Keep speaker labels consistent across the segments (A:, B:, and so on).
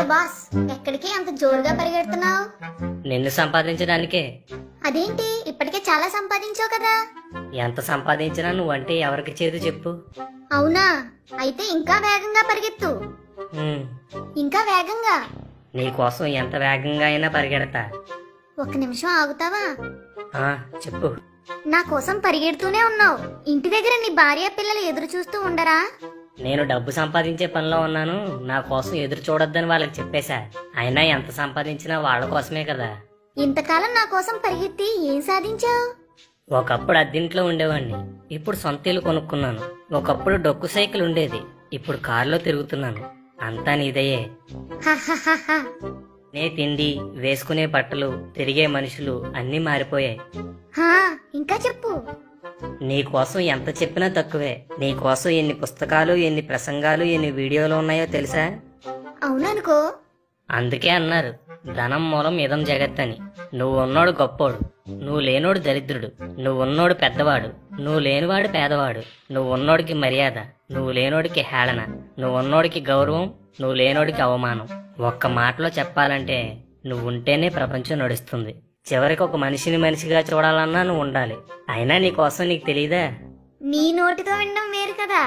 A: Boss ఎక్కడికి అంత జోరుగా పరిగెడుతున్నావు
B: నిన్ను సంపాదించడానికే
A: అదేంటి ఇప్పటికే చాలా సంపాదించావు కదా
B: ఎంత సంపాదించినా నువ్వంటే ఎవరికి చేదు చెప్పు
A: అవునా అయితే ఇంకా వేగంగా పరిగెత్తు
B: ఉమ్,
A: ఇంకా వేగంగా
B: నీకోసం ఎంత వేగంగా అయినా పరిగెడతా
A: ఒక్క నిమిషం ఆగుతావా
B: ఆ, చెప్పు
A: నా కోసం పరిగెడుతూనే ఉన్నావు ఇంటి దగ్గర నీ భార్య పిల్లలు ఎదురు చూస్తూ ఉండరా
B: నేను డబ్బు సంపాదించే పనిలో ఉన్నాను నా కోసం ఎదురు చూడొద్దని వాళ్ళకి చెప్పేశా అయినా ఎంత సంపాదించినా వాళ్ళ కోసమే కదా
A: ఇంతకాలం నా కోసం పరిగెత్తి ఏం సాధించావు
B: ఒకప్పుడు అద్దెంట్లో ఉండేవాడిని ఇప్పుడు సొంత ఇల్లు కొనుక్కున్నాను ఒకప్పుడు డొక్కు సైకిల్ ఉండేది ఇప్పుడు కారులో తిరుగుతున్నాను అంతా నీదయ్యే
A: హహహహ.
B: నే తిండి వేసుకునే బట్టలు తిరిగే మనుషులు అన్నీ మారిపోయాయి
A: హా ఇంకా చెప్పు
B: నీ కోసం ఎంత చెప్పినా తక్కువే నీ కోసం ఎన్ని పుస్తకాలు ఎన్ని ప్రసంగాలు ఎన్ని వీడియోలు ఉన్నాయో తెలుసా
A: అవుననుకో
B: అందుకే అన్నారు ధనం మూలం ఇదం జగత్ అని నువ్వు ఉన్నోడు గొప్పోడు నువ్వు లేనోడు దరిద్రుడు నువ్వు ఉన్నోడు పెద్దవాడు నువ్వు లేనివాడు పేదవాడు నువ్వు ఉన్నోడికి మర్యాద నువ్వు లేనోడికి హేళన నువ్వు ఉన్నోడికి గౌరవం నువ్వు లేనోడికి అవమానం ఒక్క మాటలో చెప్పాలంటే నువ్వు ఉంటేనే ప్రపంచం నడుస్తుంది చివరికి ఒక మనిషిని మనిషిగా చూడాలన్నా నువ్వు ఉండాలి అయినా నీ కోసం నీకు తెలియదా
A: నీ నోటితో వినడం వేరు కదా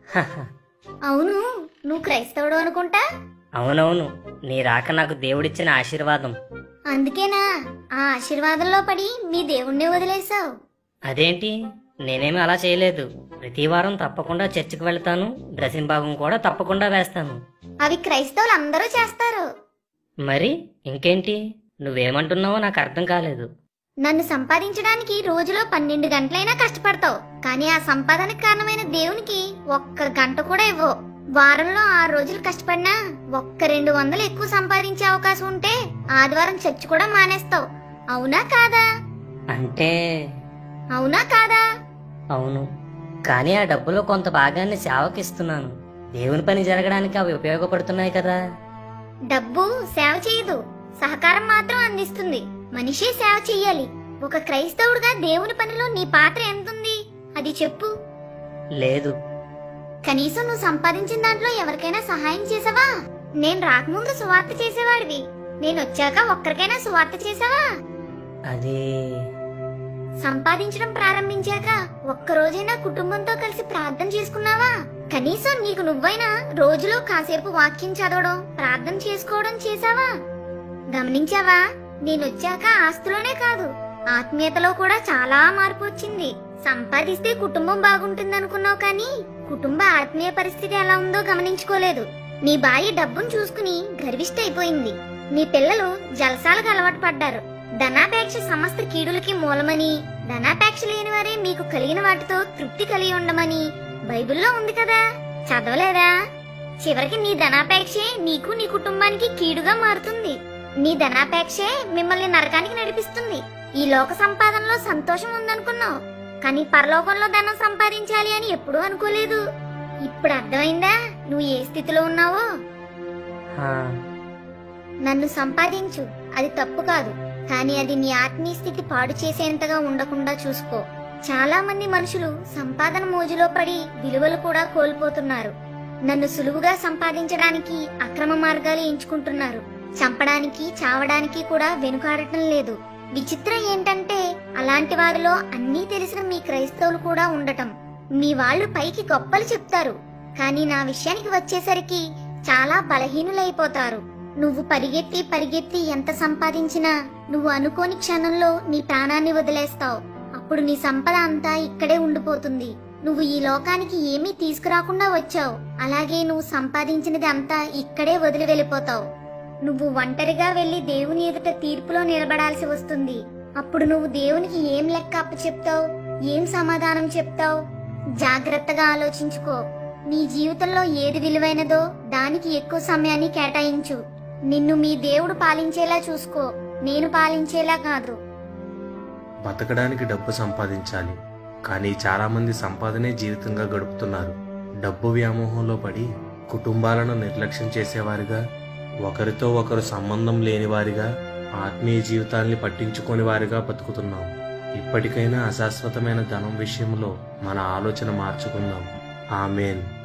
A: అవును నువ్వు క్రైస్తవుడు అనుకుంటా
B: అవునవును నీ రాక నాకు దేవుడిచ్చిన ఆశీర్వాదం
A: అందుకేనా ఆ ఆశీర్వాదంలో పడి మీ దేవుణ్ణి వదిలేశావు
B: అదేంటి నేనేమి అలా చేయలేదు ప్రతి వారం తప్పకుండా చర్చికి వెళ్తాను డ్రెస్సింగ్ భాగం కూడా తప్పకుండా వేస్తాను
A: అవి క్రైస్తవులు అందరూ చేస్తారు
B: మరి ఇంకేంటి నువ్వేమంటున్నావో నాకు అర్థం కాలేదు
A: నన్ను సంపాదించడానికి రోజులో పన్నెండు గంటలైనా కష్టపడతావు కానీ ఆ సంపాదనకు కారణమైన దేవునికి ఒక్క గంట కూడా ఇవ్వవు వారంలో ఆరు రోజులు కష్టపడినా ఒక్క రెండు వందలు ఎక్కువ సంపాదించే అవకాశం ఉంటే ఆదివారం చర్చి కూడా మానేస్తావు అవునా కాదా
B: అంటే
A: అవునా కాదా
B: అవును కానీ ఆ డబ్బులో కొంత భాగాన్ని సేవకిస్తున్నాను దేవుని పని జరగడానికి అవి ఉపయోగపడుతున్నాయి కదా
A: డబ్బు సేవ చేయదు సహకారం మాత్రం అందిస్తుంది మనిషే సేవ చెయ్యాలి ఒక క్రైస్తవుడుగా దేవుని పనిలో నీ పాత్ర ఎంతుంది అది చెప్పు
B: లేదు
A: కనీసం నువ్వు సంపాదించిన దాంట్లో ఎవరికైనా సహాయం చేసావా నేను రాకముందు సువార్త చేసేవాడివి నేను వచ్చాక ఒక్కరికైనా సువార్త చేసావా
B: అది
A: సంపాదించడం ప్రారంభించాక ఒక్క రోజైనా కుటుంబంతో కలిసి ప్రార్థన చేసుకున్నావా కనీసం నీకు నువ్వైనా రోజులో కాసేపు వాక్యం చదవడం ప్రార్థన చేసుకోవడం చేసావా గమనించావా నేనొచ్చాక ఆస్తులోనే కాదు ఆత్మీయతలో కూడా చాలా మార్పు వచ్చింది సంపాదిస్తే కుటుంబం బాగుంటుందనుకున్నావు కానీ కుటుంబ ఆత్మీయ పరిస్థితి ఎలా ఉందో గమనించుకోలేదు నీ భార్య డబ్బును చూసుకుని గర్విష్ట అయిపోయింది నీ పిల్లలు జలసాలకు అలవాటు పడ్డారు ధనాపేక్ష సమస్త కీడులకి మూలమని ధనాపేక్ష లేని వారే మీకు కలిగిన వాటితో తృప్తి కలిగి ఉండమని బైబిల్లో ఉంది కదా చదవలేదా చివరికి నీ ధనాపేక్షే నీకు నీ కుటుంబానికి కీడుగా మారుతుంది నీ ధనాపేక్షే మిమ్మల్ని నరకానికి నడిపిస్తుంది ఈ లోక సంపాదనలో సంతోషం ఉందనుకున్నావు కానీ పరలోకంలో ధనం సంపాదించాలి అని ఎప్పుడూ అనుకోలేదు ఇప్పుడు అర్థమైందా నువ్వు ఏ స్థితిలో ఉన్నావో
B: హా,
A: నన్ను సంపాదించు అది తప్పు కాదు కానీ అది నీ ఆత్మీయ స్థితి పాడు చేసేంతగా ఉండకుండా చూసుకో చాలా మంది మనుషులు సంపాదన మోజులో పడి విలువలు కూడా కోల్పోతున్నారు నన్ను సులువుగా సంపాదించడానికి అక్రమ మార్గాలు ఎంచుకుంటున్నారు చంపడానికి చావడానికి కూడా వెనుకాడటం లేదు విచిత్రం ఏంటంటే అలాంటి వారిలో అన్నీ తెలిసిన మీ క్రైస్తవులు కూడా ఉండటం మీ వాళ్ళు పైకి గొప్పలు చెప్తారు కానీ నా విషయానికి వచ్చేసరికి చాలా బలహీనులైపోతారు నువ్వు పరిగెత్తి పరిగెత్తి ఎంత సంపాదించినా నువ్వు అనుకోని క్షణంలో నీ ప్రాణాన్ని వదిలేస్తావు అప్పుడు నీ సంపద అంతా ఇక్కడే ఉండిపోతుంది నువ్వు ఈ లోకానికి ఏమీ తీసుకురాకుండా వచ్చావు అలాగే నువ్వు సంపాదించినది అంతా ఇక్కడే వదిలి వెళ్ళిపోతావు నువ్వు ఒంటరిగా వెళ్లి దేవుని ఎదుట తీర్పులో నిలబడాల్సి వస్తుంది అప్పుడు నువ్వు దేవునికి ఏం లెక్క అప్పు చెప్తావు ఏం సమాధానం చెప్తావు జాగ్రత్తగా ఆలోచించుకో నీ జీవితంలో ఏది విలువైనదో దానికి ఎక్కువ సమయాన్ని కేటాయించు నిన్ను మీ దేవుడు పాలించేలా చూసుకో నేను పాలించేలా కాదు
C: బతకడానికి డబ్బు సంపాదించాలి కానీ చాలామంది సంపాదనే జీవితంగా గడుపుతున్నారు డబ్బు వ్యామోహంలో పడి కుటుంబాలను నిర్లక్ష్యం చేసేవారిగా ఒకరితో ఒకరు సంబంధం లేనివారిగా ఆత్మీయ జీవితాల్ని పట్టించుకోని వారిగా బతుకుతున్నాం ఇప్పటికైనా అశాశ్వతమైన ధనం విషయంలో మన ఆలోచన మార్చుకుందాం ఆమెన్